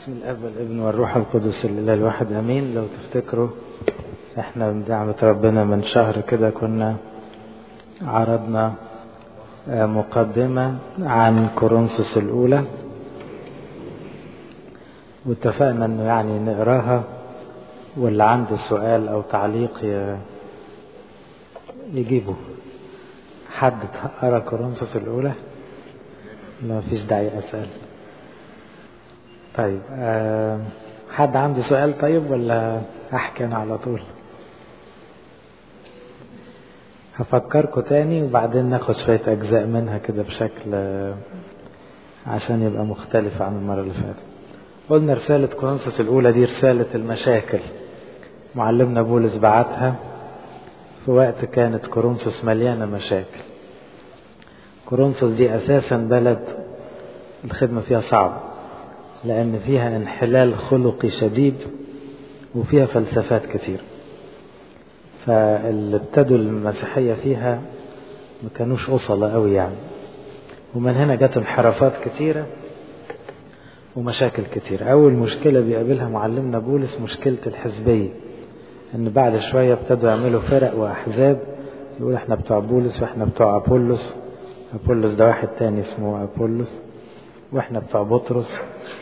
بسم الاب والابن والروح القدس الاله الواحد امين لو تفتكروا احنا بدعمة ربنا من شهر كده كنا عرضنا مقدمة عن كورنثوس الاولى واتفقنا انه يعني نقراها واللي عنده سؤال او تعليق يجيبه حد قرا كورنثوس الاولى لا مفيش داعي اسال طيب أه حد عنده سؤال طيب ولا احكي انا على طول هفكركم تاني وبعدين ناخد شوية اجزاء منها كده بشكل عشان يبقى مختلف عن المرة اللي فاتت قلنا رسالة كورنثوس الاولى دي رسالة المشاكل معلمنا بولس بعتها في وقت كانت كورنثوس مليانة مشاكل كورنثوس دي اساسا بلد الخدمة فيها صعبة لأن فيها انحلال خلقي شديد وفيها فلسفات كتير فاللي ابتدوا المسيحية فيها ما كانوش أصلة قوي يعني ومن هنا جت انحرافات كتيرة ومشاكل كتير أول مشكلة بيقابلها معلمنا بولس مشكلة الحزبية إن بعد شوية ابتدوا يعملوا فرق وأحزاب يقول احنا بتوع بولس واحنا بتوع أبولس أبولس ده واحد تاني اسمه أبولس واحنا بتوع بطرس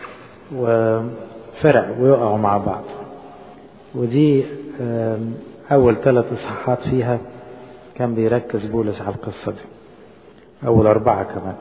وفرق ويقعوا مع بعض ودي أول ثلاث إصحاحات فيها كان بيركز بولس على القصة دي أول أربعة كمان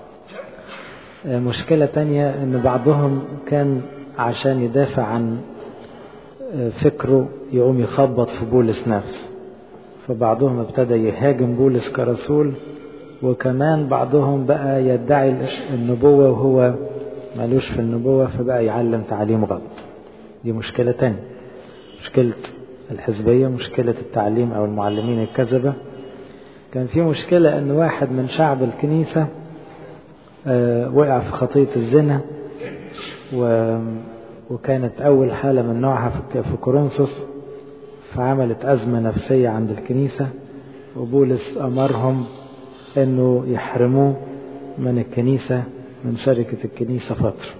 مشكلة تانية إن بعضهم كان عشان يدافع عن فكره يقوم يخبط في بولس نفسه فبعضهم ابتدى يهاجم بولس كرسول وكمان بعضهم بقى يدعي النبوة وهو مالوش في النبوة فبقى يعلم تعليم غلط دي مشكلة تانية مشكلة الحزبية مشكلة التعليم أو المعلمين الكذبة كان في مشكلة أن واحد من شعب الكنيسة وقع في خطية الزنا و وكانت أول حالة من نوعها في كورنثوس فعملت أزمة نفسية عند الكنيسة وبولس أمرهم أنه يحرموه من الكنيسة من شركة الكنيسة فترة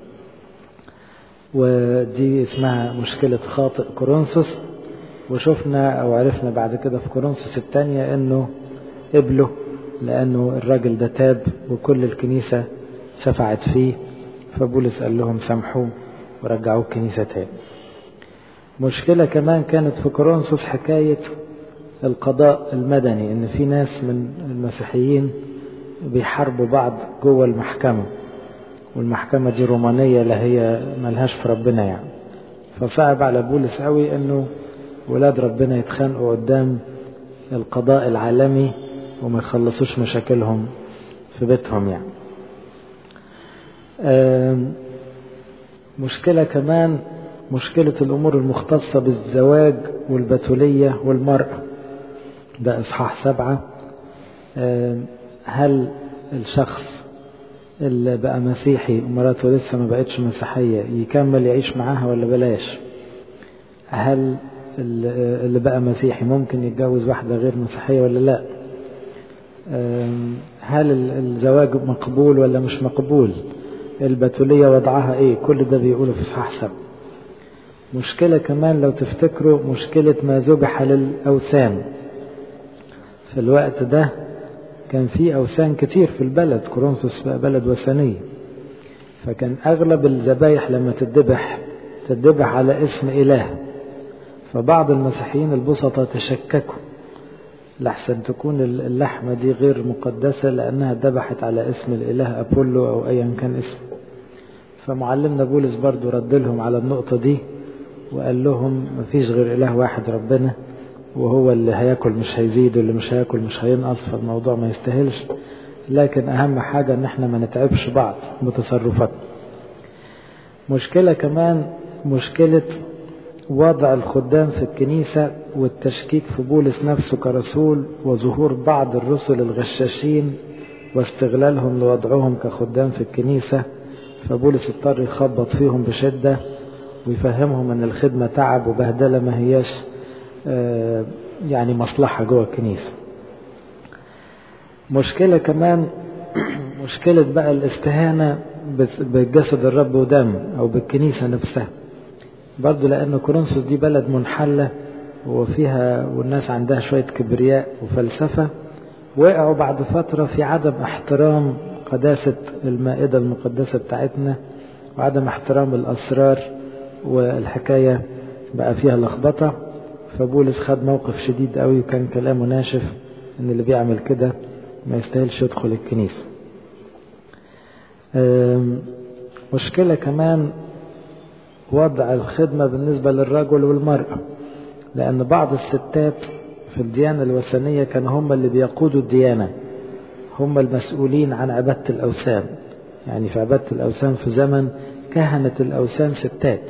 ودي اسمها مشكلة خاطئ كورنثوس وشفنا أو عرفنا بعد كده في كورنثوس الثانية أنه قبله لأنه الراجل ده تاب وكل الكنيسة شفعت فيه فبولس قال لهم سامحوه ورجعوه الكنيسة تاني مشكلة كمان كانت في كورنثوس حكاية القضاء المدني ان في ناس من المسيحيين بيحاربوا بعض جوه المحكمة والمحكمة دي رومانية لا هي ملهاش في ربنا يعني فصعب على بولس قوي انه ولاد ربنا يتخانقوا قدام القضاء العالمي وما يخلصوش مشاكلهم في بيتهم يعني مشكلة كمان مشكلة الأمور المختصة بالزواج والبتولية والمرأة ده إصحاح سبعة هل الشخص اللي بقى مسيحي ومراته لسه ما بقتش مسيحية يكمل يعيش معاها ولا بلاش هل اللي بقى مسيحي ممكن يتجوز واحدة غير مسيحية ولا لا هل الزواج مقبول ولا مش مقبول البتولية وضعها ايه كل ده بيقوله في اصحاح سبعة مشكلة كمان لو تفتكروا مشكلة ما ذبح للأوثان في الوقت ده كان في أوثان كتير في البلد كورنثوس بقى بلد وثنية فكان أغلب الذبايح لما تذبح تذبح على اسم إله فبعض المسيحيين البسطة تشككوا لحسن تكون اللحمة دي غير مقدسة لأنها ذبحت على اسم الإله أبولو أو أيا كان اسمه فمعلمنا بولس برضو رد لهم على النقطة دي وقال لهم مفيش غير إله واحد ربنا وهو اللي هياكل مش هيزيد واللي مش هياكل مش هينقص فالموضوع ما يستاهلش لكن أهم حاجة إن احنا ما نتعبش بعض بتصرفاتنا مشكلة كمان مشكلة وضع الخدام في الكنيسة والتشكيك في بولس نفسه كرسول وظهور بعض الرسل الغشاشين واستغلالهم لوضعهم كخدام في الكنيسة فبولس اضطر يخبط فيهم بشدة ويفهمهم ان الخدمة تعب وبهدلة ما هياش يعني مصلحة جوه الكنيسة مشكلة كمان مشكلة بقى الاستهانة بجسد الرب ودم أو بالكنيسة نفسها برضه لأن كورنثوس دي بلد منحلة وفيها والناس عندها شوية كبرياء وفلسفة وقعوا بعد فترة في عدم احترام قداسة المائدة المقدسة بتاعتنا وعدم احترام الأسرار والحكاية بقى فيها لخبطة فبولس خد موقف شديد قوي وكان كلامه ناشف ان اللي بيعمل كده ما يستاهلش يدخل الكنيسة مشكلة كمان وضع الخدمة بالنسبة للرجل والمرأة لأن بعض الستات في الديانة الوثنية كانوا هم اللي بيقودوا الديانة هم المسؤولين عن عبادة الأوثان يعني في عبادة الأوثان في زمن كهنة الأوثان ستات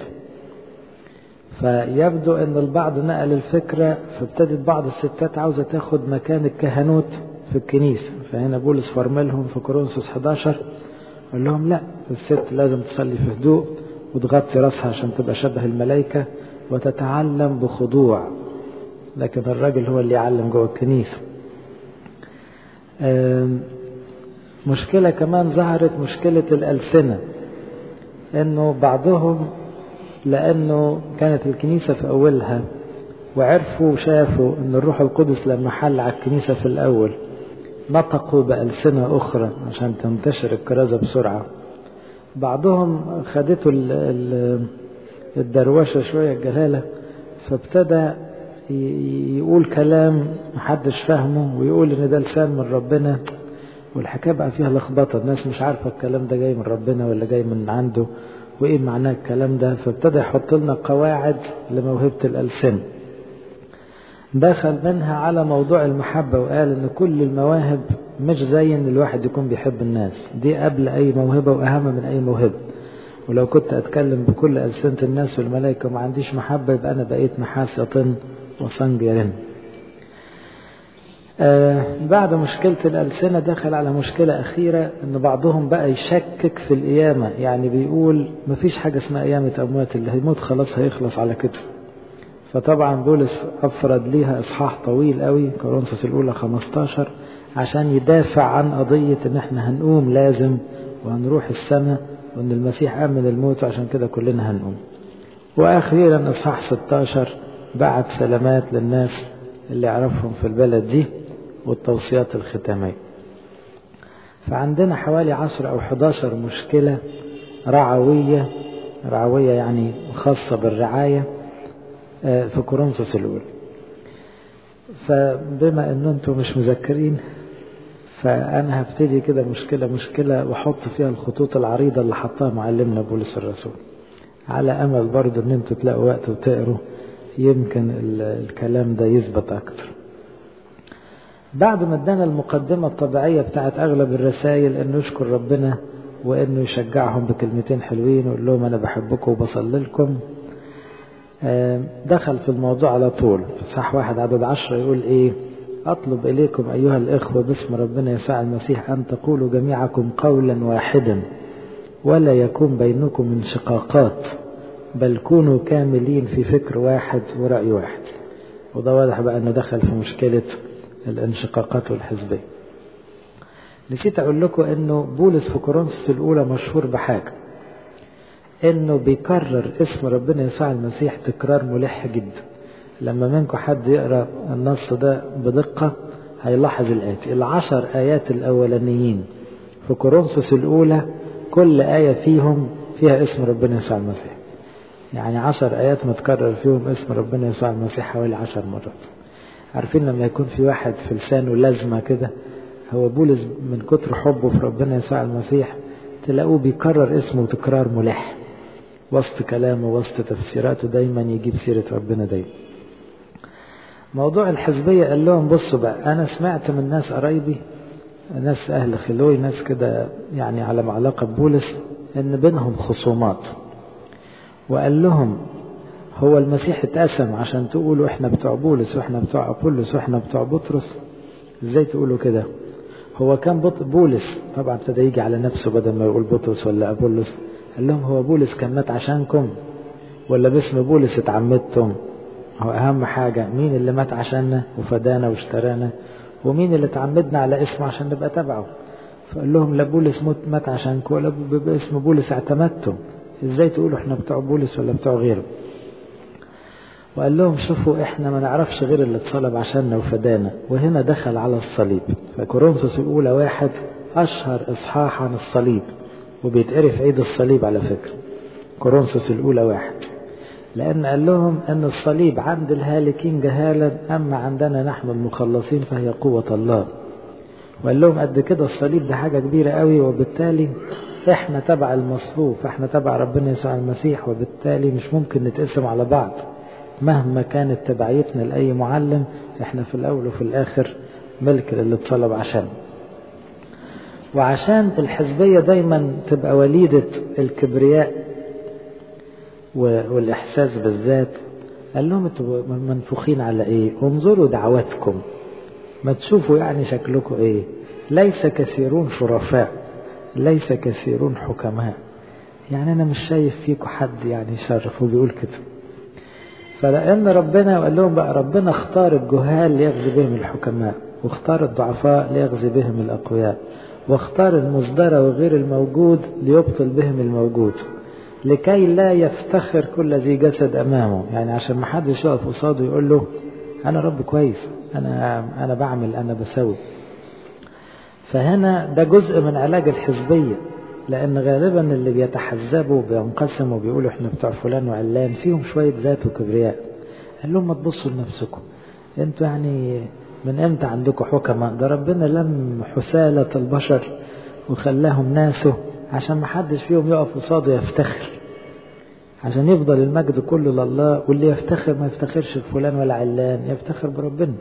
فيبدو أن البعض نقل الفكرة فابتدت بعض الستات عاوزة تاخد مكان الكهنوت في الكنيسة فهنا بولس فرملهم في كورنثوس 11 قال لهم لا الست لازم تصلي في هدوء وتغطي راسها عشان تبقى شبه الملائكة وتتعلم بخضوع لكن الراجل هو اللي يعلم جوه الكنيسة مشكلة كمان ظهرت مشكلة الألسنة انه بعضهم لانه كانت الكنيسة في اولها وعرفوا وشافوا ان الروح القدس لما حل على الكنيسة في الاول نطقوا بألسنة اخرى عشان تنتشر الكرازة بسرعة بعضهم خدته الدروشة شوية الجلالة فابتدى يقول كلام محدش فاهمه ويقول ان ده لسان من ربنا والحكايه بقى فيها لخبطه الناس مش عارفه الكلام ده جاي من ربنا ولا جاي من عنده وايه معناه الكلام ده فابتدى يحط لنا قواعد لموهبه الالسنه دخل منها على موضوع المحبه وقال ان كل المواهب مش زي ان الواحد يكون بيحب الناس دي قبل اي موهبه واهم من اي موهبه ولو كنت اتكلم بكل السنه الناس والملائكه وما عنديش محبه يبقى انا بقيت نحاس يطن وصنج يرن آه بعد مشكلة الألسنة دخل على مشكلة أخيرة أن بعضهم بقى يشكك في القيامة يعني بيقول مفيش حاجة اسمها قيامة أموات اللي هيموت خلاص هيخلص على كده فطبعا بولس أفرد ليها إصحاح طويل قوي كورنثوس الأولى 15 عشان يدافع عن قضية إن إحنا هنقوم لازم وهنروح السماء وإن المسيح قام من الموت وعشان كده كلنا هنقوم وأخيرا إصحاح 16 بعت سلامات للناس اللي يعرفهم في البلد دي والتوصيات الختامية فعندنا حوالي عشر أو 11 مشكلة رعوية رعوية يعني خاصة بالرعاية في كورنثوس الأولى فبما أن أنتم مش مذكرين فأنا هبتدي كده مشكلة مشكلة وأحط فيها الخطوط العريضة اللي حطها معلمنا بولس الرسول على أمل برضه أن أنتوا تلاقوا وقت وتقروا يمكن الكلام ده يثبت أكتر بعد ما ادانا المقدمة الطبيعية بتاعت أغلب الرسائل إنه يشكر ربنا وإنه يشجعهم بكلمتين حلوين ويقول لهم أنا بحبكم وبصلي لكم دخل في الموضوع على طول في صح واحد عدد عشرة يقول إيه أطلب إليكم أيها الإخوة باسم ربنا يسوع المسيح أن تقولوا جميعكم قولا واحدا ولا يكون بينكم انشقاقات بل كونوا كاملين في فكر واحد ورأي واحد وده واضح بقى أنه دخل في مشكلة الانشقاقات والحزبية نسيت أقول لكم أنه بولس في كورنثوس الأولى مشهور بحاجة أنه بيكرر اسم ربنا يسوع المسيح تكرار ملح جدا لما منكم حد يقرأ النص ده بدقة هيلاحظ الآتي العشر آيات الأولانيين في كورنثوس الأولى كل آية فيهم فيها اسم ربنا يسوع المسيح يعني عشر آيات متكرر فيهم اسم ربنا يسوع المسيح حوالي عشر مرات عارفين لما يكون في واحد في لسانه لازمة كده هو بولس من كتر حبه في ربنا يسوع المسيح تلاقوه بيكرر اسمه تكرار ملح وسط كلامه وسط تفسيراته دايما يجيب سيرة ربنا دايما موضوع الحزبية قال لهم بصوا بقى أنا سمعت من ناس قرايبي ناس أهل خلوي ناس كده يعني على علاقة ببولس إن بينهم خصومات وقال لهم هو المسيح اتقسم عشان تقولوا احنا بتوع بولس واحنا بتوع أبولس واحنا بتوع بطرس ازاي تقولوا كده هو كان بولس طبعا ابتدى يجي على نفسه بدل ما يقول بطرس ولا أبولس قال لهم هو بولس كان مات عشانكم ولا باسم بولس اتعمدتم هو أهم حاجة مين اللي مات عشاننا وفدانا واشترانا ومين اللي اتعمدنا على اسمه عشان نبقى تبعه فقال لهم لا بولس مات عشانكم ولا باسم بولس اعتمدتم ازاي تقولوا احنا بتوع بولس ولا بتوع غيره وقال لهم شوفوا احنا ما نعرفش غير اللي اتصلب عشاننا وفدانا وهنا دخل على الصليب فكورنثوس الاولى واحد اشهر اصحاح عن الصليب وبيتقري في عيد الصليب على فكره كورنثوس الاولى واحد لان قال لهم ان الصليب عند الهالكين جهالا اما عندنا نحن المخلصين فهي قوه الله وقال لهم قد كده الصليب ده حاجه كبيره قوي وبالتالي احنا تبع المصلوب احنا تبع ربنا يسوع المسيح وبالتالي مش ممكن نتقسم على بعض مهما كانت تبعيتنا لأي معلم احنا في الأول وفي الآخر ملك اللي اتصلب عشان وعشان الحزبية دايما تبقى وليدة الكبرياء والإحساس بالذات قال لهم انتوا منفوخين على ايه انظروا دعواتكم ما تشوفوا يعني شكلكم ايه ليس كثيرون شرفاء ليس كثيرون حكماء يعني انا مش شايف فيكم حد يعني يشرف وبيقول كده فلأن ربنا قال لهم بقى ربنا اختار الجهال ليغزي بهم الحكماء واختار الضعفاء ليغزي بهم الأقوياء واختار المصدر وغير الموجود ليبطل بهم الموجود لكي لا يفتخر كل ذي جسد أمامه يعني عشان ما حدش يقف قصاده يقول له أنا رب كويس أنا أنا بعمل أنا بسوي فهنا ده جزء من علاج الحزبية لأن غالبا اللي بيتحزبوا بينقسموا وبيقولوا احنا بتوع فلان وعلان فيهم شوية ذات وكبرياء قال لهم ما تبصوا لنفسكم انتوا يعني من امتى عندكم حكماء ده ربنا لم حسالة البشر وخلاهم ناسه عشان ما حدش فيهم يقف قصاده يفتخر عشان يفضل المجد كله لله واللي يفتخر ما يفتخرش بفلان ولا علان يفتخر بربنا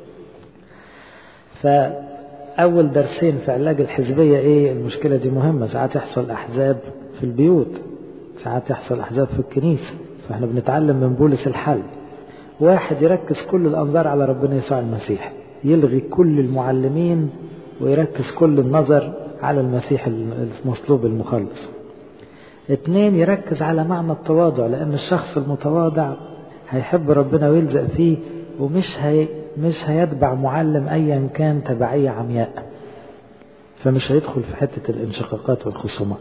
ف أول درسين في علاج الحزبية إيه المشكلة دي مهمة ساعات يحصل أحزاب في البيوت ساعات يحصل أحزاب في الكنيسة فإحنا بنتعلم من بولس الحل واحد يركز كل الأنظار على ربنا يسوع المسيح يلغي كل المعلمين ويركز كل النظر على المسيح المصلوب المخلص اثنين يركز على معنى التواضع لأن الشخص المتواضع هيحب ربنا ويلزق فيه ومش هي مش هيتبع معلم ايا كان تبعية عمياء فمش هيدخل في حتة الانشقاقات والخصومات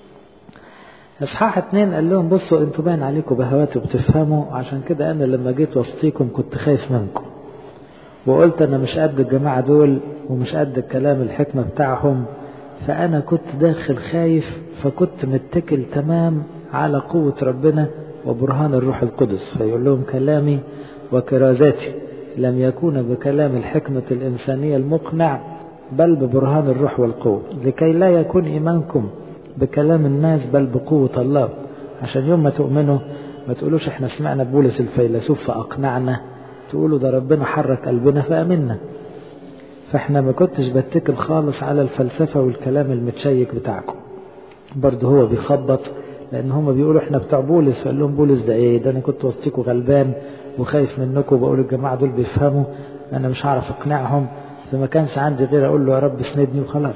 اصحاح اتنين قال لهم بصوا انتوا باين عليكم بهوات وبتفهموا عشان كده انا لما جيت وسطيكم كنت خايف منكم وقلت انا مش قد الجماعة دول ومش قد الكلام الحكمة بتاعهم فانا كنت داخل خايف فكنت متكل تمام على قوة ربنا وبرهان الروح القدس فيقول لهم كلامي وكرازاتي لم يكون بكلام الحكمة الإنسانية المقنع بل ببرهان الروح والقوة لكي لا يكون إيمانكم بكلام الناس بل بقوة الله عشان يوم ما تؤمنوا ما تقولوش احنا سمعنا بولس الفيلسوف فأقنعنا تقولوا ده ربنا حرك قلبنا فأمنا فاحنا ما كنتش بتكل خالص على الفلسفة والكلام المتشيك بتاعكم برضه هو بيخبط لان هم بيقولوا احنا بتوع بولس فقال لهم بولس ده ايه ده انا كنت وسطيكوا غلبان وخايف منكم وبقول الجماعه دول بيفهموا انا مش هعرف اقنعهم فما كانش عندي غير اقول له يا رب اسندني وخلاص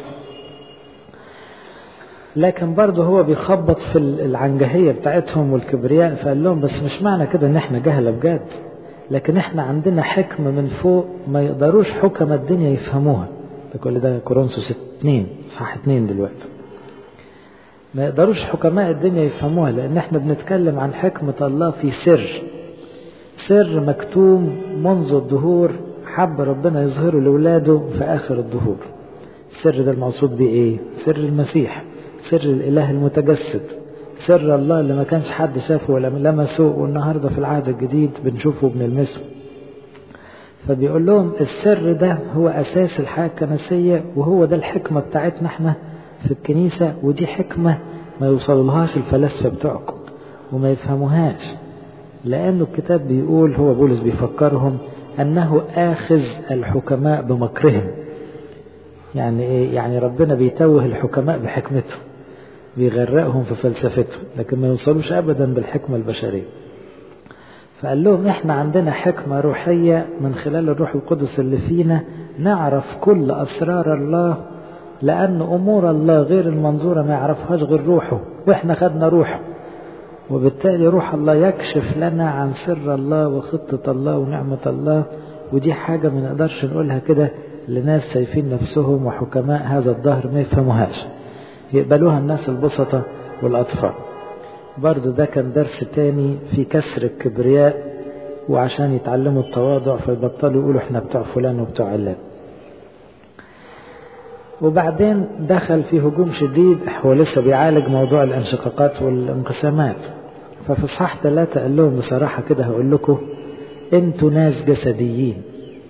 لكن برضه هو بيخبط في العنجهية بتاعتهم والكبرياء فقال لهم بس مش معنى كده ان احنا جهلة بجد لكن احنا عندنا حكمة من فوق ما يقدروش حكم الدنيا يفهموها ده كل ده كورنثوس اتنين صح اتنين دلوقتي ما يقدروش حكماء الدنيا يفهموها لان احنا بنتكلم عن حكمة الله في سر سر مكتوم منذ الدهور حب ربنا يظهره لولاده في اخر الدهور السر ده المقصود بيه ايه سر المسيح سر الاله المتجسد سر الله اللي ما كانش حد شافه ولا لمسه والنهارده في العهد الجديد بنشوفه وبنلمسه فبيقول لهم السر ده هو اساس الحياه الكنسيه وهو ده الحكمه بتاعتنا احنا في الكنيسه ودي حكمه ما يوصللهاش الفلاسفه بتوعكم وما يفهموهاش لانه الكتاب بيقول هو بولس بيفكرهم انه اخذ الحكماء بمكرهم يعني ايه يعني ربنا بيتوه الحكماء بحكمته بيغرقهم في فلسفته لكن ما يوصلوش ابدا بالحكمه البشريه فقال لهم احنا عندنا حكمه روحيه من خلال الروح القدس اللي فينا نعرف كل اسرار الله لان امور الله غير المنظوره ما يعرفهاش غير روحه واحنا خدنا روحه وبالتالي روح الله يكشف لنا عن سر الله وخطه الله ونعمه الله ودي حاجه ما نقدرش نقولها كده لناس شايفين نفسهم وحكماء هذا الظهر ما يفهموهاش يقبلوها الناس البسطة والأطفال برضو ده كان درس تاني في كسر الكبرياء وعشان يتعلموا التواضع فيبطلوا يقولوا احنا بتوع فلان وبتوع علان وبعدين دخل في هجوم شديد هو لسه بيعالج موضوع الانشقاقات والانقسامات ففي اصحاح ثلاثة قال لهم بصراحة كده هقول لكم انتوا ناس جسديين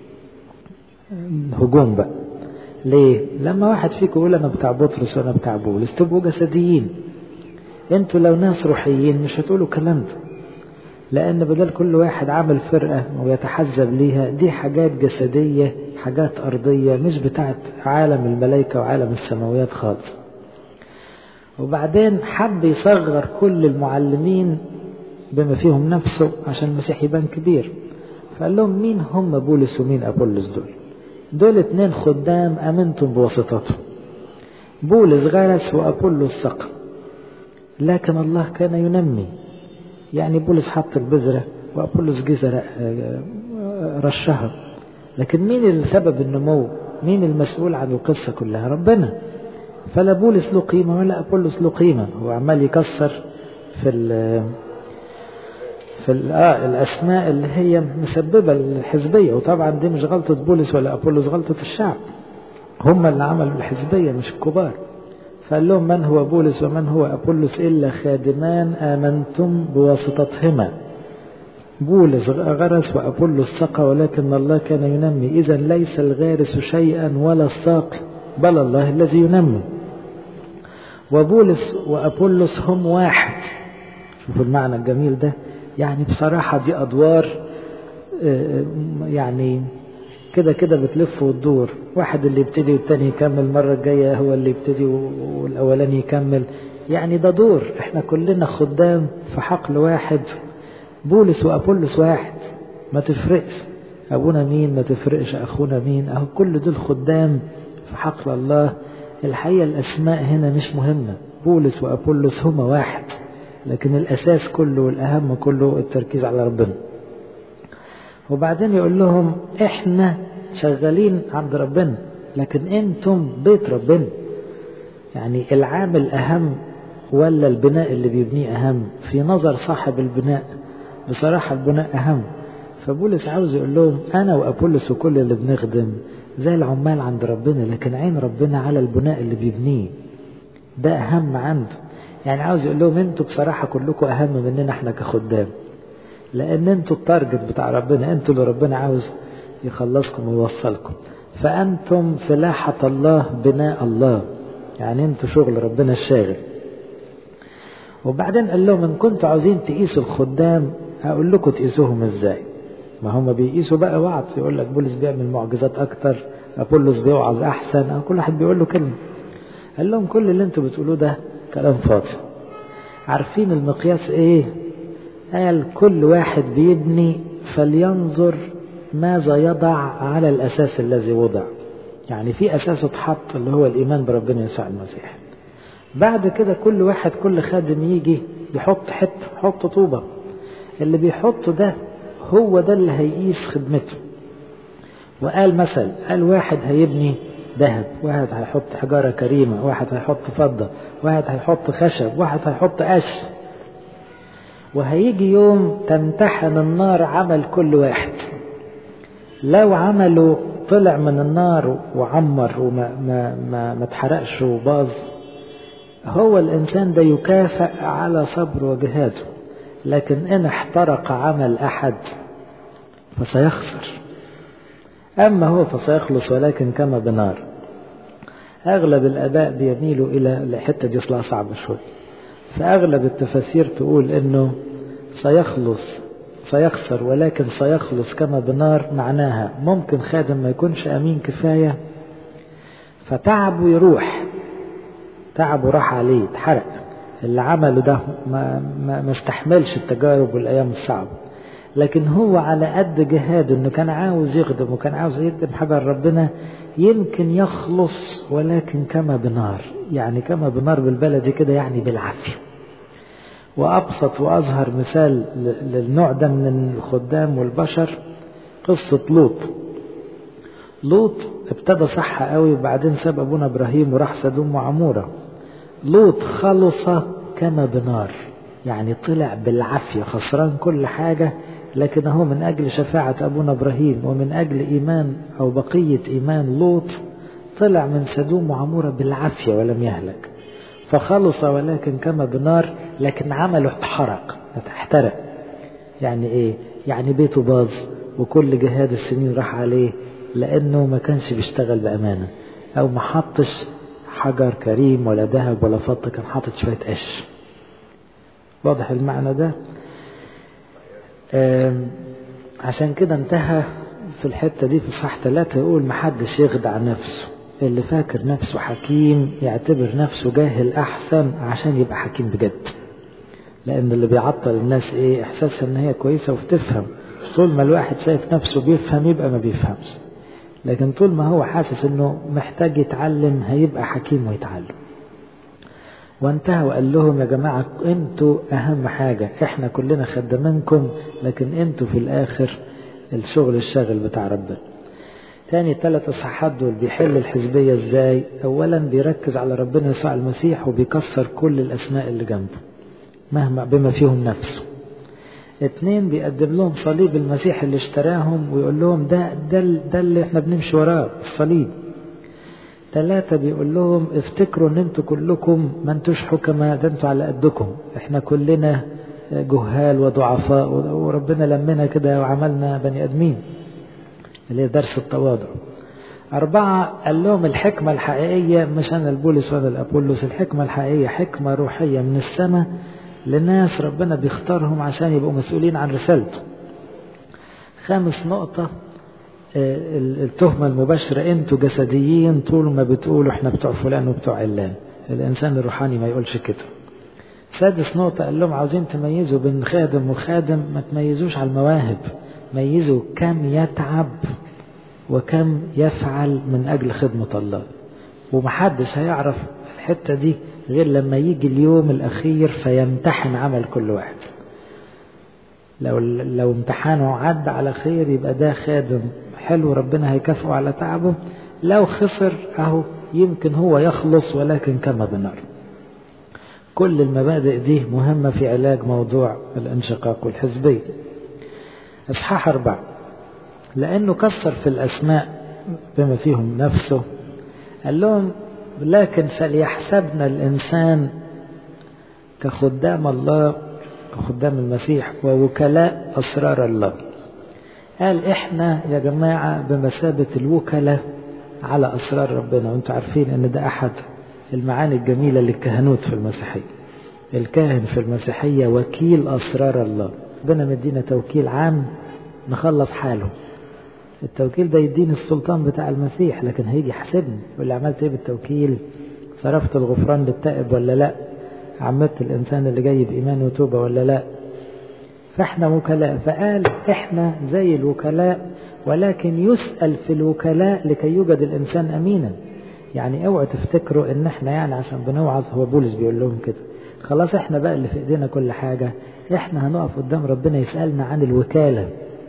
هجوم بقى ليه؟ لما واحد فيكم يقول انا بتاع بطرس وانا بتاع بولس تبقوا جسديين انتوا لو ناس روحيين مش هتقولوا الكلام ده لأن بدل كل واحد عامل فرقة ويتحزب ليها دي حاجات جسدية حاجات أرضية مش بتاعت عالم الملائكة وعالم السماويات خالص وبعدين حب يصغر كل المعلمين بما فيهم نفسه عشان المسيح يبان كبير فقال لهم مين هم بولس ومين أبولس دول دول اتنين خدام أمنتم بواسطتهم بولس غرس وأبولس سقى لكن الله كان ينمي يعني بولس حط البذرة وأبولس جزر رشها لكن مين اللي سبب النمو مين المسؤول عن القصة كلها ربنا فلا بولس له قيمة ولا أبولس له قيمة هو عمال يكسر في ال في ال آه الأسماء اللي هي مسببة الحزبية وطبعا دي مش غلطة بولس ولا أبولس غلطة الشعب هم اللي عملوا الحزبية مش الكبار فقال لهم من هو بولس ومن هو أبولس إلا خادمان آمنتم بواسطتهما بولس غرس وأبولس سقى ولكن الله كان ينمي إذا ليس الغارس شيئا ولا الساقي بل الله الذي ينمي وبولس وأبولس هم واحد شوفوا المعنى الجميل ده يعني بصراحة دي أدوار يعني كده كده بتلف وتدور واحد اللي يبتدي والتاني يكمل المرة الجاية هو اللي يبتدي والأولاني يكمل يعني ده دور احنا كلنا خدام في حقل واحد بولس وأبولس واحد ما تفرقش أبونا مين ما تفرقش أخونا مين أهو كل دول خدام في حقل الله الحقيقة الأسماء هنا مش مهمة بولس وأبولس هما واحد لكن الأساس كله والأهم كله التركيز على ربنا وبعدين يقول لهم احنا شغالين عند ربنا لكن انتم بيت ربنا يعني العامل اهم ولا البناء اللي بيبنيه اهم في نظر صاحب البناء بصراحة البناء اهم فبولس عاوز يقول لهم انا وابولس وكل اللي بنخدم زي العمال عند ربنا لكن عين ربنا على البناء اللي بيبنيه ده اهم عنده يعني عاوز يقول لهم انتوا بصراحة كلكم اهم مننا احنا كخدام لان انتوا التارجت بتاع ربنا انتوا اللي ربنا عاوز يخلصكم ويوصلكم فانتم فلاحة الله بناء الله يعني انتوا شغل ربنا الشاغل وبعدين قال لهم ان كنتوا عاوزين تقيسوا الخدام هقول لكم تقيسوهم ازاي ما هم بيقيسوا بقى وعظ يقول لك بولس بيعمل معجزات اكتر ابولس بيوعظ احسن او كل واحد بيقول له كلمه قال لهم كل اللي انتوا بتقولوه ده كلام فاضي عارفين المقياس ايه قال كل واحد بيبني فلينظر ماذا يضع على الأساس الذي وضع يعني في أساس اتحط اللي هو الإيمان بربنا يسوع المسيح بعد كده كل واحد كل خادم يجي يحط حتة يحط طوبة اللي بيحط ده هو ده اللي هيقيس خدمته وقال مثل قال واحد هيبني ذهب واحد هيحط حجارة كريمة واحد هيحط فضة واحد هيحط خشب واحد هيحط قش وهيجي يوم تمتحن النار عمل كل واحد لو عمله طلع من النار وعمر وما ما ما ما اتحرقش وباظ هو الانسان ده يكافئ على صبر وجهاده لكن ان احترق عمل احد فسيخسر اما هو فسيخلص ولكن كما بنار اغلب الاباء بيميلوا الى الحته دي اصلها صعبه شويه فأغلب التفاسير تقول إنه سيخلص سيخسر ولكن سيخلص كما بنار معناها ممكن خادم ما يكونش أمين كفاية فتعبه يروح تعبه راح عليه اتحرق اللي عمله ده ما, ما, ما استحملش التجارب والأيام الصعبة لكن هو على قد جهاده انه كان عاوز يخدم وكان عاوز يخدم حاجة ربنا يمكن يخلص ولكن كما بنار يعني كما بنار بالبلدي كده يعني بالعافية وأبسط وأظهر مثال للنوع ده من الخدام والبشر قصة لوط لوط ابتدى صح قوي وبعدين ساب ابونا ابراهيم وراح سدوم وعموره لوط خلص كما بنار يعني طلع بالعافيه خسران كل حاجه لكن هو من اجل شفاعه ابونا ابراهيم ومن اجل ايمان او بقيه ايمان لوط طلع من سدوم وعموره بالعافيه ولم يهلك فخلص ولكن كما بنار لكن عمله اتحرق احترق يعني ايه يعني بيته باظ وكل جهاد السنين راح عليه لانه ما كانش بيشتغل بامانه او ما حطش حجر كريم ولا ذهب ولا فضه كان حاطط شويه قش واضح المعنى ده عشان كده انتهى في الحتة دي في صح ثلاثة يقول محدش يخدع نفسه اللي فاكر نفسه حكيم يعتبر نفسه جاهل أحسن عشان يبقى حكيم بجد لأن اللي بيعطل الناس إيه إحساسها إن هي كويسة وبتفهم طول ما الواحد شايف نفسه بيفهم يبقى ما بيفهمش لكن طول ما هو حاسس إنه محتاج يتعلم هيبقى حكيم ويتعلم وانتهى وقال لهم يا جماعة انتوا أهم حاجة احنا كلنا خدامينكم لكن انتوا في الآخر الشغل الشاغل بتاع ربنا تاني ثلاث اصحاحات دول بيحل الحزبية ازاي اولا بيركز على ربنا يسوع المسيح وبيكسر كل الاسماء اللي جنبه مهما بما فيهم نفسه اتنين بيقدم لهم صليب المسيح اللي اشتراهم ويقول لهم ده ده ده اللي احنا بنمشي وراه الصليب ثلاثة بيقول لهم افتكروا ان انتوا كلكم ما انتوش حكماء ده انتوا على قدكم احنا كلنا جهال وضعفاء وربنا لمنا كده وعملنا بني ادمين اللي هي درس التواضع أربعة قال لهم الحكمة الحقيقية مش أنا البولس ولا الأبولس الحكمة الحقيقية حكمة روحية من السماء لناس ربنا بيختارهم عشان يبقوا مسؤولين عن رسالته خامس نقطة التهمة المباشرة انتوا جسديين طول ما بتقولوا احنا بتوع فلان وبتوع علان الانسان الروحاني ما يقولش كده سادس نقطة قال لهم عاوزين تميزوا بين خادم وخادم ما تميزوش على المواهب ميزوا كم يتعب وكم يفعل من أجل خدمة الله ومحدش هيعرف الحتة دي غير لما يجي اليوم الأخير فيمتحن عمل كل واحد لو لو امتحانه عدى على خير يبقى ده خادم حلو ربنا هيكافئه على تعبه لو خسر اهو يمكن هو يخلص ولكن كما بنار كل المبادئ دي مهمة في علاج موضوع الانشقاق والحزبية اصحاح أربعة لأنه كسر في الأسماء بما فيهم نفسه قال لهم لكن فليحسبنا الإنسان كخدام الله كخدام المسيح ووكلاء أسرار الله قال إحنا يا جماعة بمثابة الوكلاء على أسرار ربنا وأنتم عارفين أن ده أحد المعاني الجميلة للكهنوت في المسيحية الكاهن في المسيحية وكيل أسرار الله ربنا مدينا توكيل عام نخلص حاله التوكيل ده يديني السلطان بتاع المسيح لكن هيجي يحاسبني يقول لي عملت ايه بالتوكيل صرفت الغفران للتائب ولا لا عمدت الانسان اللي جاي بايمان وتوبه ولا لا فاحنا وكلاء فقال احنا زي الوكلاء ولكن يسأل في الوكلاء لكي يوجد الانسان امينا يعني اوعوا تفتكروا ان احنا يعني عشان بنوعظ هو بولس بيقول لهم كده خلاص احنا بقى اللي في ايدينا كل حاجة احنا هنقف قدام ربنا يسألنا عن الوكالة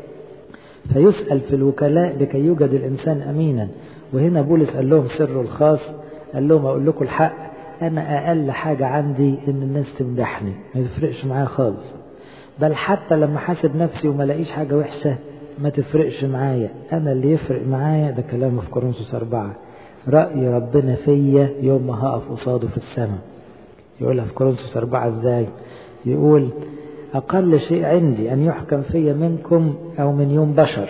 فيسأل في الوكلاء لكي يوجد الانسان امينا وهنا بولس قال لهم سره الخاص قال لهم اقول لكم الحق انا اقل حاجة عندي ان الناس تمدحني ما يفرقش معايا خالص بل حتى لما حاسب نفسي وما لاقيش حاجة وحشة ما تفرقش معايا انا اللي يفرق معايا ده كلام في كورنثوس أربعة رأي ربنا فيا يوم ما هقف قصاده في السماء يقولها في كورنثوس أربعة ازاي يقول أقل شيء عندي أن يحكم في منكم أو من يوم بشر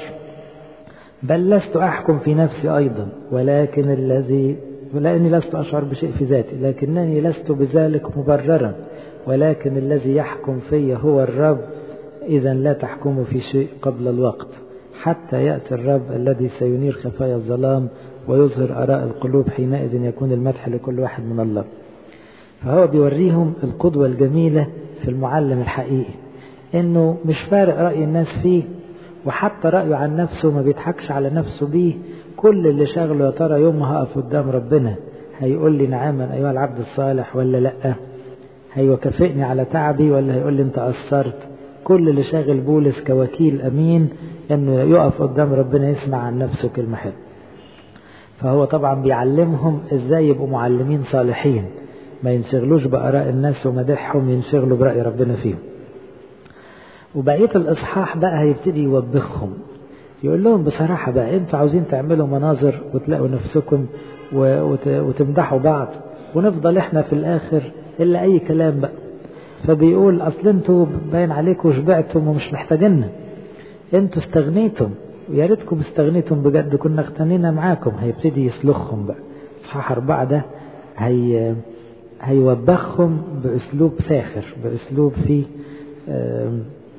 بل لست أحكم في نفسي أيضا ولكن الذي لأني لست أشعر بشيء في ذاتي لكنني لست بذلك مبررا ولكن الذي يحكم في هو الرب إذا لا تحكموا في شيء قبل الوقت حتى يأتي الرب الذي سينير خفايا الظلام ويظهر آراء القلوب حينئذ يكون المدح لكل واحد من الله فهو بيوريهم القدوة الجميلة في المعلم الحقيقي انه مش فارق رأي الناس فيه وحتى رأيه عن نفسه ما بيضحكش على نفسه بيه كل اللي شغله يا ترى يوم ما هقف قدام ربنا هيقول لي نعما أيها العبد الصالح ولا لأ هيكافئني على تعبي ولا هيقول لي انت قصرت كل اللي شاغل بولس كوكيل أمين انه يقف قدام ربنا يسمع عن نفسه كلمة حلوة فهو طبعا بيعلمهم ازاي يبقوا معلمين صالحين ما ينشغلوش بآراء الناس ومدحهم ينشغلوا برأي ربنا فيهم وبقية الإصحاح بقى هيبتدي يوبخهم يقول لهم بصراحة بقى انتوا عاوزين تعملوا مناظر وتلاقوا نفسكم وتمدحوا بعض ونفضل احنا في الآخر إلا أي كلام بقى فبيقول أصل انتوا باين عليكم شبعتم ومش محتاجيننا انتوا استغنيتم ويا ريتكم استغنيتم بجد كنا اغتنينا معاكم هيبتدي يسلخهم بقى اصحاح أربعة ده هي هيوبخهم بأسلوب ساخر بأسلوب فيه آآ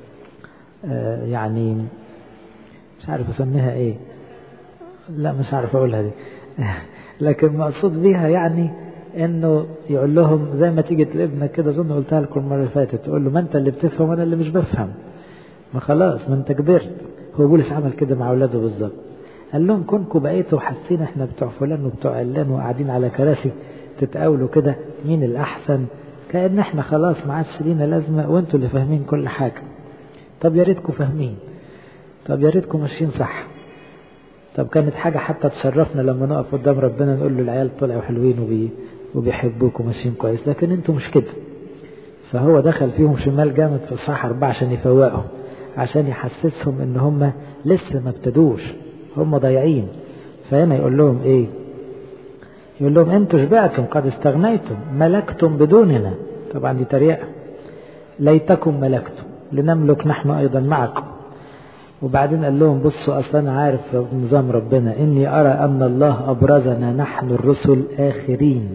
آآ يعني مش عارف أسميها إيه لا مش عارف أقولها دي لكن مقصود بيها يعني انه يقول لهم زي ما تيجي لابنك كده اظن قلتها لكم المره اللي فاتت تقول له ما انت اللي بتفهم وانا اللي مش بفهم ما خلاص ما انت كبرت هو بولس عمل كده مع اولاده بالظبط قال لهم كونكم بقيتوا حاسين احنا بتوع فلان وبتوع علان وقاعدين على كراسي تتقاولوا كده مين الاحسن كان احنا خلاص ما عادش لينا لازمه وانتوا اللي فاهمين كل حاجه طب يا ريتكم فاهمين طب يا ريتكم ماشيين صح طب كانت حاجه حتى تشرفنا لما نقف قدام ربنا نقول له العيال طلعوا حلوين وبي وبيحبوك وماشيين كويس لكن انتوا مش كده فهو دخل فيهم شمال جامد في الصح أربعة عشان يفوقهم عشان يحسسهم ان هم لسه ما ابتدوش هم ضايعين فهنا يقول لهم ايه يقول لهم انتوا شبعتم قد استغنيتم ملكتم بدوننا طبعا دي تريقة ليتكم ملكتم لنملك نحن ايضا معكم وبعدين قال لهم بصوا اصلا انا عارف نظام ربنا اني ارى ان الله ابرزنا نحن الرسل اخرين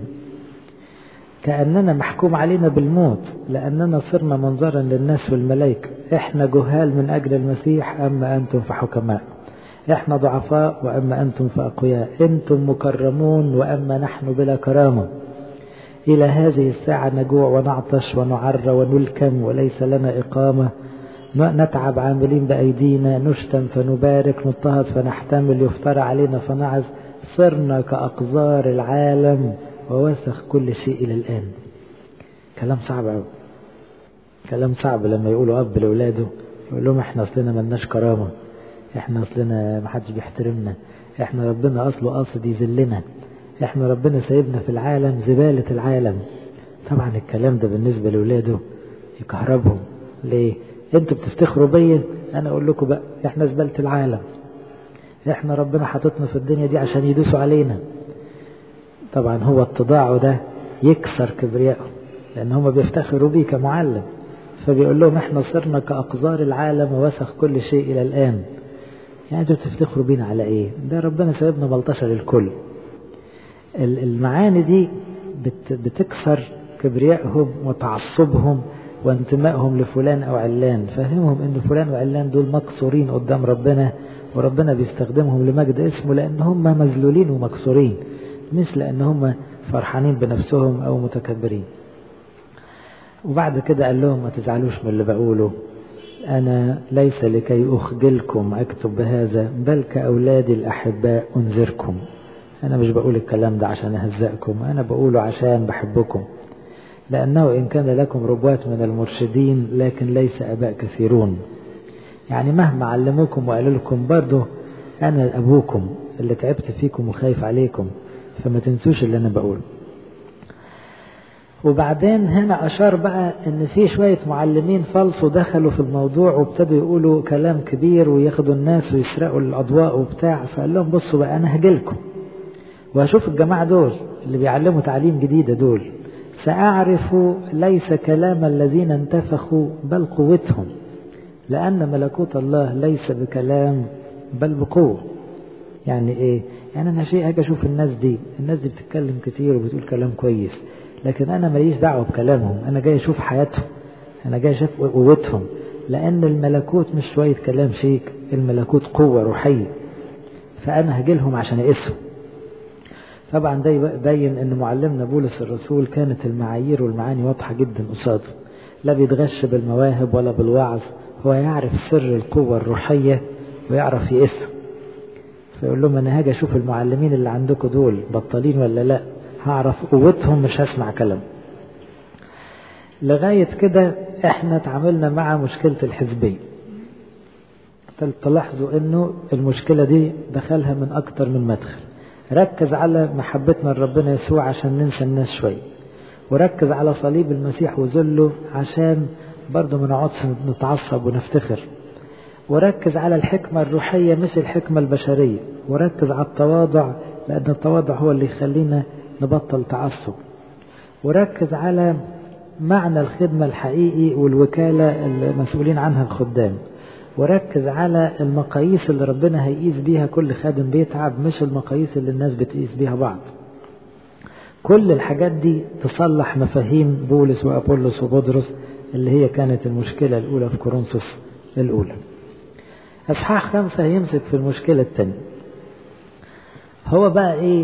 كأننا محكوم علينا بالموت لأننا صرنا منظرا للناس والملائكة إحنا جهال من أجل المسيح أما أنتم فحكماء إحنا ضعفاء وأما أنتم فأقوياء أنتم مكرمون وأما نحن بلا كرامة إلى هذه الساعة نجوع ونعطش ونعر ونلكم وليس لنا إقامة نتعب عاملين بأيدينا نشتم فنبارك نضطهد فنحتمل يفترى علينا فنعز صرنا كأقذار العالم ووسخ كل شيء إلى الآن كلام صعب أوي كلام صعب لما يقولوا أب لأولاده يقول لهم إحنا أصلنا ملناش كرامة إحنا أصلنا محدش بيحترمنا إحنا ربنا أصله قاصد يذلنا إحنا ربنا سايبنا في العالم زبالة العالم طبعا الكلام ده بالنسبة لأولاده يكهربهم ليه؟ انتوا بتفتخروا بيا انا اقول لكم بقى احنا زبالة العالم احنا ربنا حاططنا في الدنيا دي عشان يدوسوا علينا طبعا هو اتضاعه ده يكسر كبريائهم لان هم بيفتخروا بيه كمعلم فبيقول لهم احنا صرنا كأقذار العالم ووسخ كل شيء الى الان يعني انتوا بتفتخروا بينا على ايه ده ربنا سايبنا بلطشة للكل المعاني دي بتكسر كبريائهم وتعصبهم وانتمائهم لفلان او علان فهمهم ان فلان وعلان دول مكسورين قدام ربنا وربنا بيستخدمهم لمجد اسمه لان هم مذلولين ومكسورين مش لان هم فرحانين بنفسهم او متكبرين وبعد كده قال لهم ما تزعلوش من اللي بقوله أنا ليس لكي أخجلكم أكتب بهذا بل كأولادي الأحباء أنذركم أنا مش بقول الكلام ده عشان أهزأكم أنا بقوله عشان بحبكم لأنه إن كان لكم ربوات من المرشدين لكن ليس أباء كثيرون يعني مهما علموكم وقالوا لكم برضه أنا أبوكم اللي تعبت فيكم وخايف عليكم فما تنسوش اللي أنا بقوله وبعدين هنا أشار بقى إن في شوية معلمين فلسوا دخلوا في الموضوع وابتدوا يقولوا كلام كبير وياخدوا الناس ويسرقوا الأضواء وبتاع فقال لهم بصوا بقى أنا هجيلكم وهشوف الجماعة دول اللي بيعلموا تعليم جديدة دول سأعرف ليس كلام الذين انتفخوا بل قوتهم لأن ملكوت الله ليس بكلام بل بقوة يعني إيه؟ يعني أنا شيء هاجي أشوف الناس دي الناس دي بتتكلم كتير وبتقول كلام كويس لكن أنا ماليش دعوة بكلامهم أنا جاي أشوف حياتهم أنا جاي أشوف قوتهم لأن الملكوت مش شوية كلام شيك الملكوت قوة روحية فأنا هجيلهم عشان أقيسهم طبعا ده يبين ان معلمنا بولس الرسول كانت المعايير والمعاني واضحة جدا قصاده لا بيتغش بالمواهب ولا بالوعظ هو يعرف سر القوة الروحية ويعرف يقيسها فيقول لهم انا هاجي اشوف المعلمين اللي عندكم دول بطالين ولا لا هعرف قوتهم مش هسمع كلام لغاية كده احنا تعاملنا مع مشكلة الحزبية تلاحظوا انه المشكلة دي دخلها من اكتر من مدخل ركز على محبتنا لربنا يسوع عشان ننسى الناس شوية وركز على صليب المسيح وذله عشان برضه ما نقعدش نتعصب ونفتخر وركز على الحكمة الروحية مش الحكمة البشرية وركز على التواضع لأن التواضع هو اللي يخلينا نبطل تعصب وركز على معنى الخدمة الحقيقي والوكالة المسؤولين عنها الخدام وركز على المقاييس اللي ربنا هيقيس بيها كل خادم بيتعب مش المقاييس اللي الناس بتقيس بيها بعض كل الحاجات دي تصلح مفاهيم بولس وأبولس وبطرس اللي هي كانت المشكلة الأولى في كورنثوس الأولى أصحاح خمسة هيمسك في المشكلة الثانية هو بقى إيه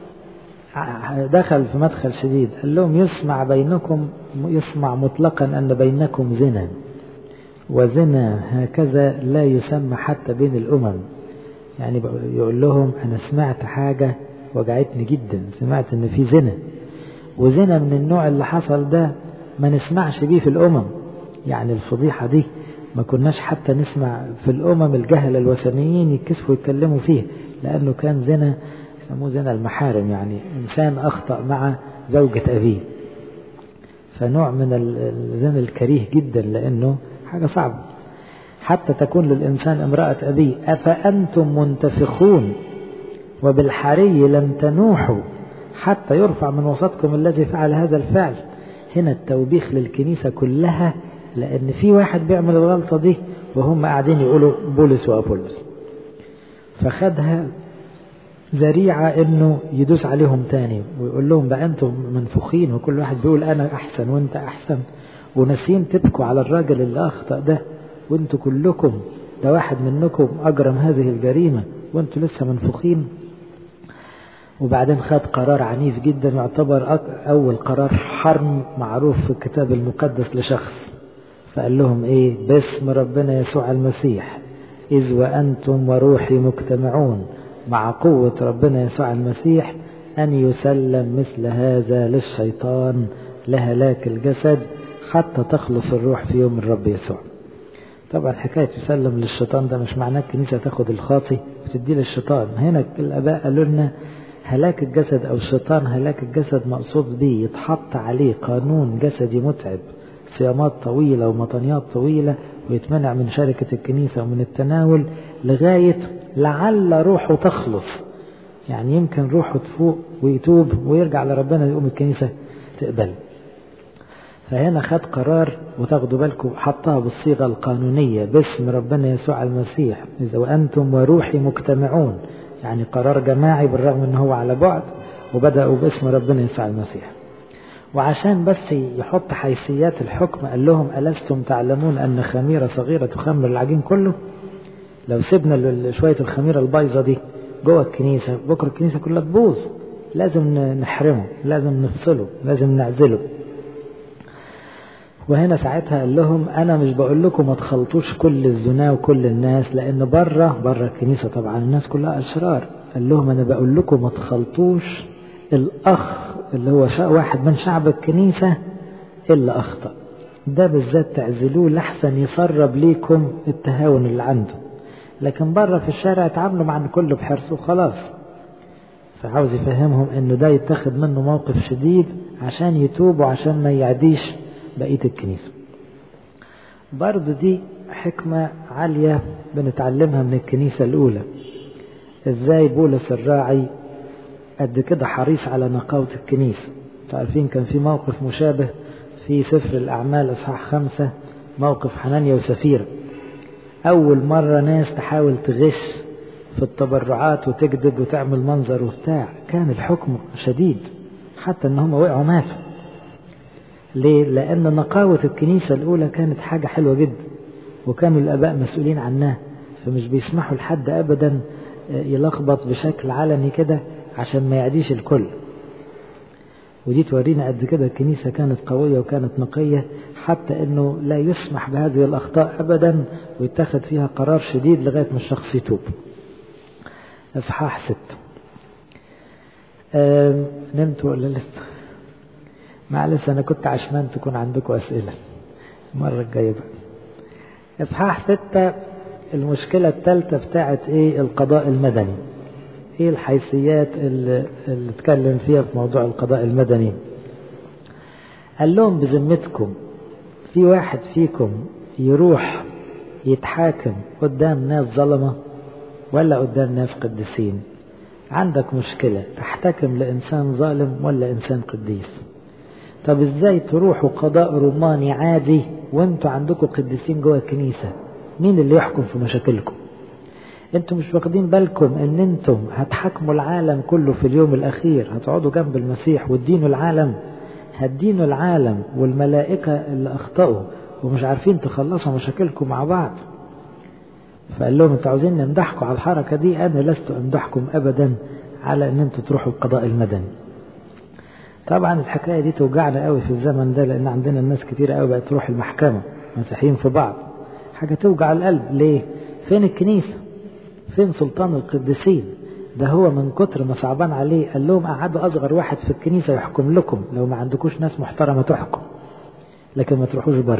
دخل في مدخل شديد قال لهم يسمع بينكم يسمع مطلقا أن بينكم زنا وزنا هكذا لا يسمى حتى بين الأمم يعني يقول لهم أنا سمعت حاجة وجعتني جدا سمعت أن في زنا وزنا من النوع اللي حصل ده ما نسمعش بيه في الأمم يعني الفضيحة دي ما كناش حتى نسمع في الأمم الجهل الوثنيين يتكسفوا يتكلموا فيه لأنه كان زنا يسموه زنا المحارم يعني إنسان أخطأ مع زوجة أبيه فنوع من الزنا الكريه جدا لأنه حاجة صعبة حتى تكون للإنسان امرأة أبيه أفأنتم منتفخون وبالحري لم تنوحوا حتى يرفع من وسطكم الذي فعل هذا الفعل هنا التوبيخ للكنيسة كلها لأن في واحد بيعمل الغلطة دي وهم قاعدين يقولوا بولس وأبولس فخدها ذريعة انه يدوس عليهم تاني ويقول لهم بقى انتم منفوخين وكل واحد بيقول انا احسن وانت احسن وناسين تبكوا على الراجل اللي اخطأ ده وانتوا كلكم ده واحد منكم اجرم هذه الجريمة وانتوا لسه منفوخين وبعدين خد قرار عنيف جدا يعتبر اول قرار حرم معروف في الكتاب المقدس لشخص فقال لهم ايه باسم ربنا يسوع المسيح اذ وانتم وروحي مجتمعون مع قوة ربنا يسوع المسيح أن يسلم مثل هذا للشيطان لهلاك الجسد حتى تخلص الروح في يوم الرب يسوع طبعا حكاية يسلم للشيطان ده مش معناه الكنيسة تاخد الخاطي وتديه للشيطان هنا الآباء قالوا لنا هلاك الجسد أو الشيطان هلاك الجسد مقصود به يتحط عليه قانون جسدي متعب صيامات طويلة ومطنيات طويلة ويتمنع من شركة الكنيسة ومن التناول لغاية لعل روحه تخلص يعني يمكن روحه تفوق ويتوب ويرجع لربنا يقوم الكنيسة تقبل فهنا خد قرار وتاخدوا بالكم حطها بالصيغة القانونية باسم ربنا يسوع المسيح إذا وأنتم وروحي مجتمعون يعني قرار جماعي بالرغم أنه هو على بعد وبدأوا باسم ربنا يسوع المسيح وعشان بس يحط حيثيات الحكم قال لهم ألستم تعلمون أن خميرة صغيرة تخمر العجين كله لو سيبنا شوية الخميرة البايظة دي جوه الكنيسة بكرة الكنيسة كلها تبوظ لازم نحرمه لازم نفصله لازم نعزله وهنا ساعتها قال لهم انا مش بقول لكم ما تخلطوش كل الزنا وكل الناس لان بره بره الكنيسه طبعا الناس كلها اشرار قال لهم انا بقول لكم ما تخلطوش الاخ اللي هو واحد من شعب الكنيسه الا اخطا ده بالذات تعزلوه لحسن يسرب ليكم التهاون اللي عنده لكن بره في الشارع اتعاملوا مع الكل بحرص وخلاص فعاوز يفهمهم انه ده يتخذ منه موقف شديد عشان يتوب وعشان ما يعديش بقية الكنيسة برضو دي حكمة عالية بنتعلمها من الكنيسة الأولى ازاي بولس الراعي قد كده حريص على نقاوة الكنيسة تعرفين كان في موقف مشابه في سفر الأعمال إصحاح خمسة موقف حنانيا وسفيرة أول مرة ناس تحاول تغش في التبرعات وتكذب وتعمل منظر وبتاع كان الحكم شديد حتى ان هم وقعوا ماتوا ليه؟ لأن نقاوة الكنيسة الأولى كانت حاجة حلوة جدا وكانوا الآباء مسؤولين عنها فمش بيسمحوا لحد أبدا يلخبط بشكل علني كده عشان ما يعديش الكل ودي تورينا قد كده الكنيسة كانت قوية وكانت نقية حتى أنه لا يسمح بهذه الأخطاء أبدا ويتخذ فيها قرار شديد لغاية ما الشخص يتوب إصحاح ستة نمت ولا لسه معلش أنا كنت عشمان تكون عندكم أسئلة المرة الجاية بقى إصحاح ستة المشكلة الثالثة بتاعت إيه القضاء المدني ايه الحيثيات اللي, اللي اتكلم فيها في موضوع القضاء المدني قال لهم بذمتكم في واحد فيكم يروح يتحاكم قدام ناس ظلمة ولا قدام ناس قديسين عندك مشكلة تحتكم لإنسان ظالم ولا إنسان قديس طب إزاي تروحوا قضاء روماني عادي وانتوا عندكم قديسين جوه الكنيسة مين اللي يحكم في مشاكلكم انتوا مش واخدين بالكم ان انتم هتحكموا العالم كله في اليوم الاخير هتقعدوا جنب المسيح وتدينوا العالم هتدينوا العالم والملائكة اللي اخطأوا ومش عارفين تخلصوا مشاكلكم مع بعض فقال لهم انتوا عاوزين نمدحكم على الحركة دي انا لست امدحكم ابدا على ان انتوا تروحوا القضاء المدني طبعا الحكاية دي توجعنا قوي في الزمن ده لان عندنا الناس كتير قوي بقت تروح المحكمة مسيحيين في بعض حاجة توجع القلب ليه فين الكنيسة فين سلطان القديسين ده هو من كتر ما صعبان عليه قال لهم قعدوا أصغر واحد في الكنيسة يحكم لكم لو ما عندكوش ناس محترمة تحكم لكن ما تروحوش بره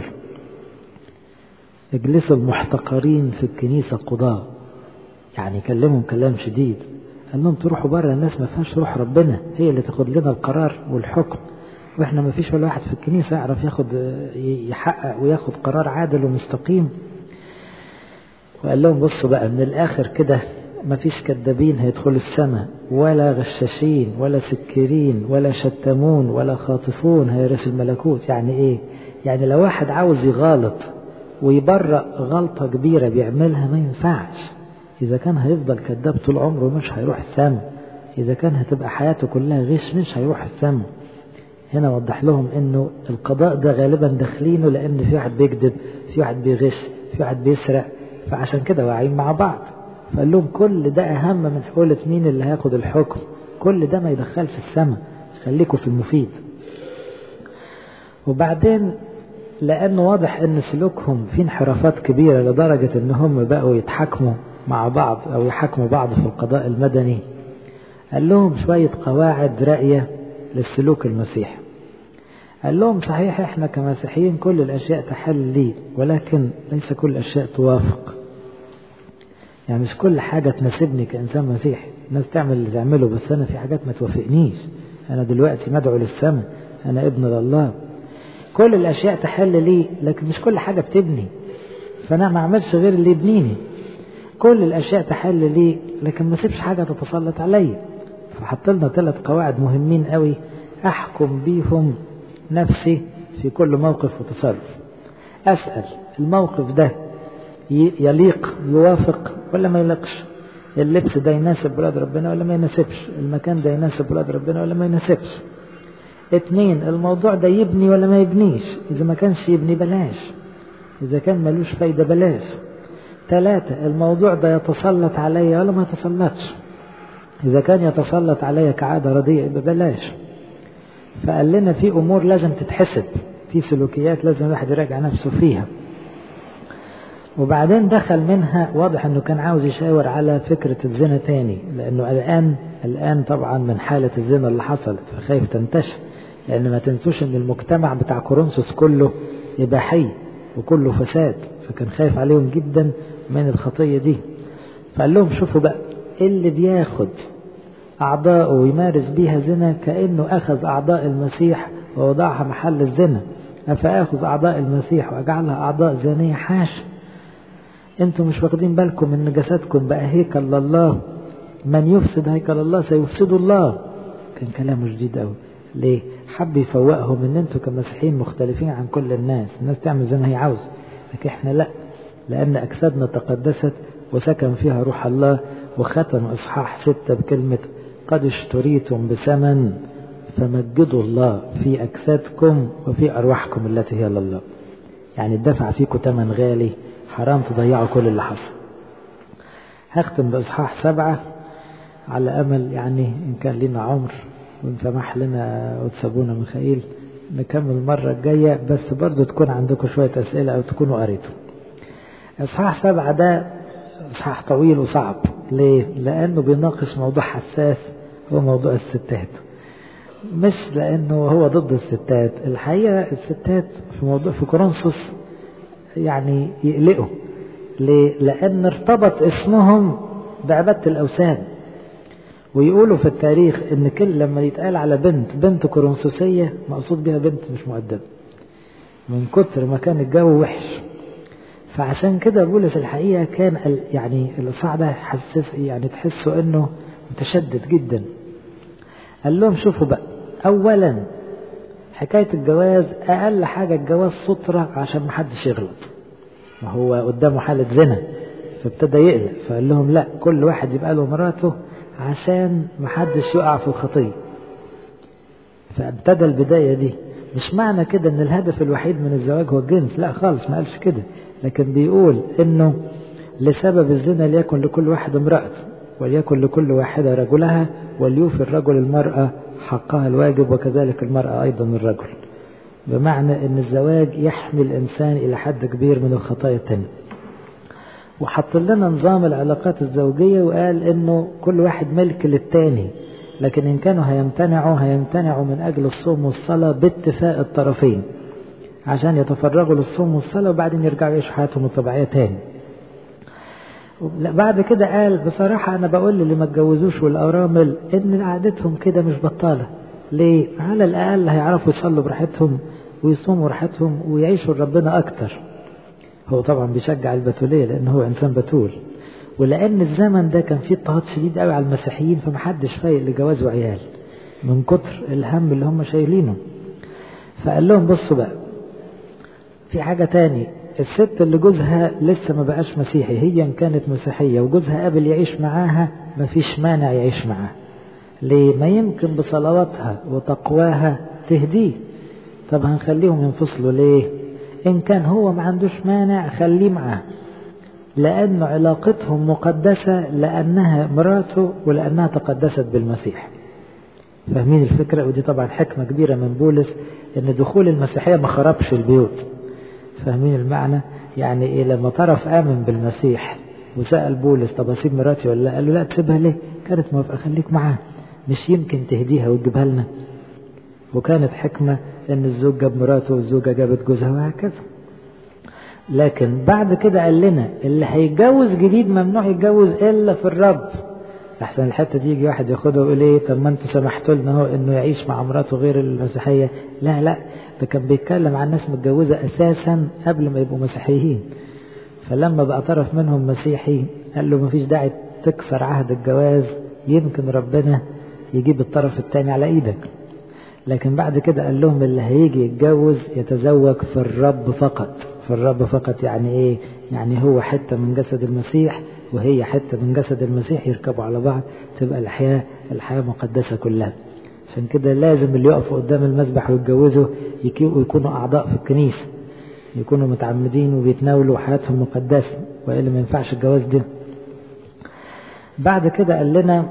اجلسوا المحتقرين في الكنيسة قضاة يعني كلمهم كلام شديد قال لهم تروحوا بره الناس ما فيهاش روح ربنا هي اللي تاخد لنا القرار والحكم واحنا ما فيش ولا واحد في الكنيسة يعرف ياخد يحقق وياخد قرار عادل ومستقيم وقال لهم بصوا بقى من الآخر كده ما فيش كذابين هيدخلوا السماء ولا غشاشين ولا سكرين ولا شتمون ولا خاطفون هيرثوا الملكوت يعني ايه يعني لو واحد عاوز يغالط ويبرأ غلطة كبيرة بيعملها ما ينفعش إذا كان هيفضل كذاب طول عمره مش هيروح السماء إذا كان هتبقى حياته كلها غش مش هيروح السماء هنا وضح لهم انه القضاء ده غالبا داخلينه لان في واحد بيكذب في واحد بيغش في واحد بيسرق فعشان كده واقعين مع بعض فقال لهم كل ده اهم من حولة مين اللي هياخد الحكم كل ده ما يدخلش السماء خليكم في المفيد وبعدين لانه واضح ان سلوكهم في انحرافات كبيرة لدرجة ان هم بقوا يتحاكموا مع بعض او يحاكموا بعض في القضاء المدني قال لهم شوية قواعد رأية للسلوك المسيحي قال لهم صحيح احنا كمسيحيين كل الاشياء تحل لي ولكن ليس كل الاشياء توافق يعني مش كل حاجة تناسبني كإنسان مسيحي الناس تعمل اللي تعمله بس أنا في حاجات ما توافقنيش أنا دلوقتي مدعو للسماء أنا ابن لله كل الأشياء تحل لي لكن مش كل حاجة بتبني فأنا ما أعملش غير اللي يبنيني كل الأشياء تحل لي لكن ما سيبش حاجة تتسلط عليا فحط لنا ثلاث قواعد مهمين قوي أحكم بيهم نفسي في كل موقف وتصرف أسأل الموقف ده يليق يوافق ولا ما يليقش اللبس ده يناسب ولاد ربنا ولا ما يناسبش المكان ده يناسب ولاد ربنا ولا ما يناسبش اتنين الموضوع ده يبني ولا ما يبنيش إذا ما كانش يبني بلاش إذا كان ملوش فايدة بلاش ثلاثة الموضوع ده يتسلط عليا ولا ما يتسلطش إذا كان يتسلط عليا كعادة رديئة ببلاش فقال لنا في أمور لازم تتحسب في سلوكيات لازم الواحد يراجع نفسه فيها وبعدين دخل منها واضح انه كان عاوز يشاور على فكرة الزنا تاني لانه الان الان طبعا من حالة الزنا اللي حصلت فخايف تنتشر لان ما تنسوش ان المجتمع بتاع كورنثوس كله اباحي وكله فساد فكان خايف عليهم جدا من الخطية دي فقال لهم شوفوا بقى اللي بياخد أعضاءه ويمارس بيها زنا كأنه أخذ أعضاء المسيح ووضعها محل الزنا أفأخذ أعضاء المسيح وأجعلها أعضاء زانية حاشا أنتم مش واخدين بالكم من جسدكم بقى هيكل لله من يفسد هيكل الله سيفسد الله كان كلامه جديد أوي ليه حب يفوقهم ان انتوا كمسيحيين مختلفين عن كل الناس الناس تعمل زي ما هي عاوزه لكن احنا لا لان اجسادنا تقدست وسكن فيها روح الله وختم اصحاح ستة بكلمة قد اشتريتم بثمن فمجدوا الله في اجسادكم وفي ارواحكم التي هي لله يعني الدفع فيكم ثمن غالي حرام تضيعوا كل اللي حصل هختم باصحاح سبعة على امل يعني ان كان لنا عمر وان سمح لنا وتسابونا ميخائيل نكمل المرة الجاية بس برضو تكون عندكم شوية أسئلة أو تكونوا قريتوا إصحاح سبعة ده إصحاح طويل وصعب ليه؟ لأنه بيناقش موضوع حساس هو موضوع الستات مش لأنه هو ضد الستات الحقيقة الستات في موضوع في كورنثوس يعني يقلقوا ليه؟ لأن ارتبط اسمهم بعبادة الأوثان ويقولوا في التاريخ ان كل لما يتقال على بنت بنت كورنثوسية مقصود بها بنت مش مؤدبة من كتر ما كان الجو وحش فعشان كده بولس الحقيقة كان يعني الإصحاح ده حسس يعني تحسوا انه متشدد جدا قال لهم شوفوا بقى اولا حكاية الجواز اقل حاجة الجواز سترة عشان محدش يغلط ما هو قدامه حالة زنا فابتدى يقلق فقال لهم لا كل واحد يبقى له مراته عشان محدش يقع في الخطية فابتدى البداية دي مش معنى كده ان الهدف الوحيد من الزواج هو الجنس لا خالص ما قالش كده لكن بيقول انه لسبب الزنا ليكن لكل واحد امرأته وليكن لكل واحدة رجلها وليوفي الرجل المرأة حقها الواجب وكذلك المرأة أيضا الرجل بمعنى أن الزواج يحمي الإنسان إلى حد كبير من الخطايا التانية وحط لنا نظام العلاقات الزوجية وقال أنه كل واحد ملك للتاني لكن إن كانوا هيمتنعوا هيمتنعوا من أجل الصوم والصلاة باتفاق الطرفين عشان يتفرغوا للصوم والصلاة وبعدين يرجعوا يعيشوا حياتهم الطبيعية تاني بعد كده قال بصراحة أنا بقول اللي ما اتجوزوش والأرامل إن عادتهم كده مش بطالة ليه؟ على الأقل هيعرفوا يصلوا براحتهم ويصوموا براحتهم ويعيشوا ربنا أكتر هو طبعا بيشجع البتولية لأن هو إنسان بتول ولأن الزمن ده كان فيه اضطهاد شديد قوي على المسيحيين فمحدش فايق لجواز وعيال من كتر الهم اللي هم شايلينه فقال لهم بصوا بقى في حاجة تاني الست اللي جوزها لسه ما بقاش مسيحي هي ان كانت مسيحية وجوزها قابل يعيش معاها ما فيش مانع يعيش معاها ليه ما يمكن بصلواتها وتقواها تهديه طب هنخليهم ينفصلوا ليه ان كان هو ما عندوش مانع خليه معاه لأن علاقتهم مقدسة لأنها مراته ولأنها تقدست بالمسيح فاهمين الفكرة ودي طبعا حكمة كبيرة من بولس ان دخول المسيحية ما خربش البيوت فاهمين المعنى يعني ايه لما طرف امن بالمسيح وسأل بولس طب اسيب مراتي ولا لا قال له لا تسيبها ليه كانت موافقة خليك معاها مش يمكن تهديها وتجيبها لنا وكانت حكمة ان الزوج جاب مراته والزوجة جابت جوزها وهكذا لكن بعد كده قال لنا اللي هيتجوز جديد ممنوع يتجوز الا في الرب احسن الحته دي يجي واحد ياخدها ويقول ايه طب ما انتوا سمحتوا لنا اهو انه يعيش مع مراته غير المسيحيه لا لا ده كان بيتكلم عن ناس متجوزه اساسا قبل ما يبقوا مسيحيين فلما بقى طرف منهم مسيحي قال له مفيش داعي تكسر عهد الجواز يمكن ربنا يجيب الطرف الثاني على ايدك لكن بعد كده قال لهم اللي هيجي يتجوز يتزوج في الرب فقط في الرب فقط يعني ايه يعني هو حته من جسد المسيح وهي حتة من جسد المسيح يركبوا على بعض تبقى الحياة الحياة مقدسة كلها عشان كده لازم اللي يقفوا قدام المسبح ويتجوزوا ويكونوا أعضاء في الكنيسة يكونوا متعمدين وبيتناولوا حياتهم مقدسة وإلا ما ينفعش الجواز ده بعد كده قال لنا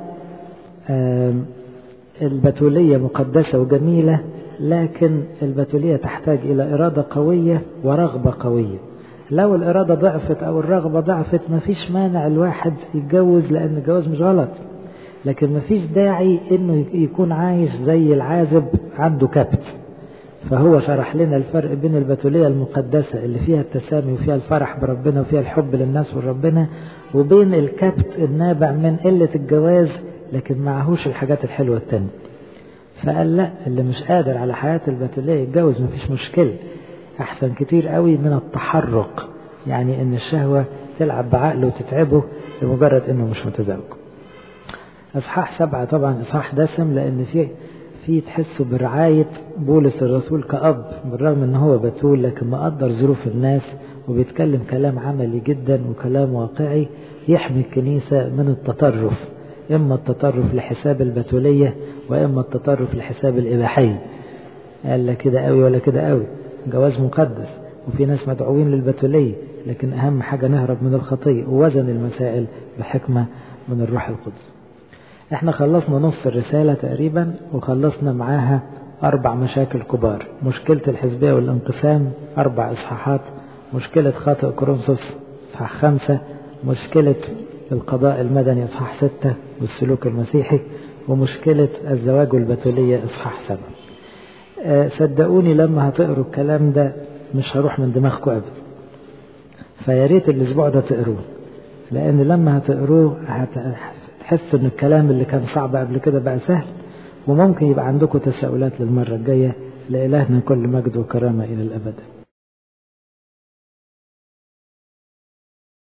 البتولية مقدسة وجميلة لكن البتولية تحتاج إلى إرادة قوية ورغبة قوية لو الإرادة ضعفت أو الرغبة ضعفت مفيش مانع الواحد يتجوز لأن الجواز مش غلط لكن مفيش داعي إنه يكون عايش زي العازب عنده كبت فهو شرح لنا الفرق بين البتولية المقدسة اللي فيها التسامي وفيها الفرح بربنا وفيها الحب للناس وربنا وبين الكبت النابع من قلة الجواز لكن معهوش الحاجات الحلوة التانية فقال لا اللي مش قادر على حياة البتولية يتجوز مفيش مشكلة أحسن كتير قوي من التحرق يعني إن الشهوة تلعب بعقله وتتعبه لمجرد إنه مش متزوج أصحاح سبعة طبعا إصحاح دسم لأن في في تحسوا برعاية بولس الرسول كأب بالرغم إن هو بتول لكن مقدر ظروف الناس وبيتكلم كلام عملي جدا وكلام واقعي يحمي الكنيسة من التطرف إما التطرف لحساب البتولية وإما التطرف لحساب الإباحية قال لا كده قوي ولا كده قوي جواز مقدس وفي ناس مدعوين للبتولية لكن أهم حاجة نهرب من الخطية ووزن المسائل بحكمة من الروح القدس احنا خلصنا نص الرسالة تقريبا وخلصنا معاها أربع مشاكل كبار مشكلة الحزبية والانقسام أربع إصحاحات مشكلة خاطئ كورنثوس إصحاح خمسة مشكلة القضاء المدني إصحاح ستة والسلوك المسيحي ومشكلة الزواج والبتولية إصحاح سبعة أه صدقوني لما هتقروا الكلام ده مش هروح من دماغكم أبدا فيا ريت الأسبوع ده تقروه لأن لما هتقروه تحس ان الكلام اللي كان صعب قبل كده بقى سهل وممكن يبقى عندكم تساؤلات للمرة الجاية لإلهنا كل مجد وكرامة إلى الأبد